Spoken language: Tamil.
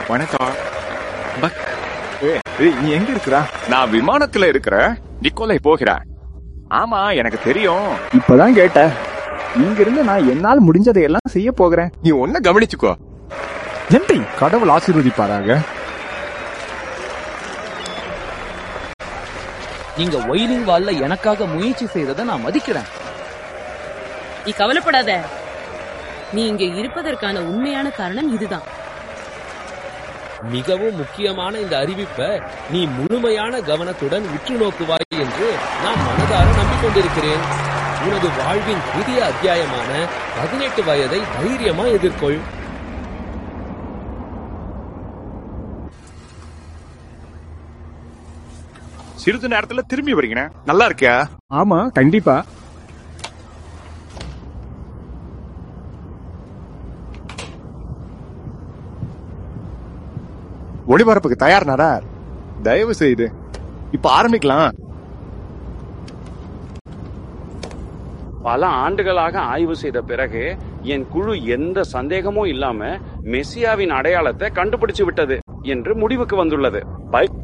வணக்கம் பக் ஏய், ஏய், நீ எங்க இருக்கிறா நான் விமானத்துல இருக்கிற நிக்கோலை போகிறேன் ஆமா எனக்கு தெரியும் இப்பதான் கேட்ட இங்க இருந்து நான் என்னால் முடிஞ்சதை எல்லாம் செய்ய போகிறேன் நீ ஒன்ன கவனிச்சுக்கோ ஜென்டி கடவுள் ஆசீர்வதிப்பாராக நீங்க ஒயிலிங் வால்ல எனக்காக முயற்சி செய்ததை நான் மதிக்கிறேன் நீ கவலைப்படாத நீ இங்க இருப்பதற்கான உண்மையான காரணம் இதுதான் மிகவும் முக்கியமான இந்த அறிவிப்பை நீ முழுமையான கவனத்துடன் உற்று நோக்குவாய் என்று நான் மனதார நம்பிக்கொண்டிருக்கிறேன் உனது வாழ்வின் புதிய அத்தியாயமான பதினெட்டு வயதை தைரியமா எதிர்கொள் சிறிது நேரத்துல திரும்பி வரீங்க நல்லா இருக்கியா ஆமா கண்டிப்பா ஒளிபரப்புக்கு தயார் நடார் தயவு செய்து இப்ப ஆரம்பிக்கலாம் பல ஆண்டுகளாக ஆய்வு செய்த பிறகு என் குழு எந்த சந்தேகமும் இல்லாம மெஸ்ஸியாவின் அடையாளத்தை கண்டுபிடிச்சு விட்டது என்று முடிவுக்கு வந்துள்ளது பை-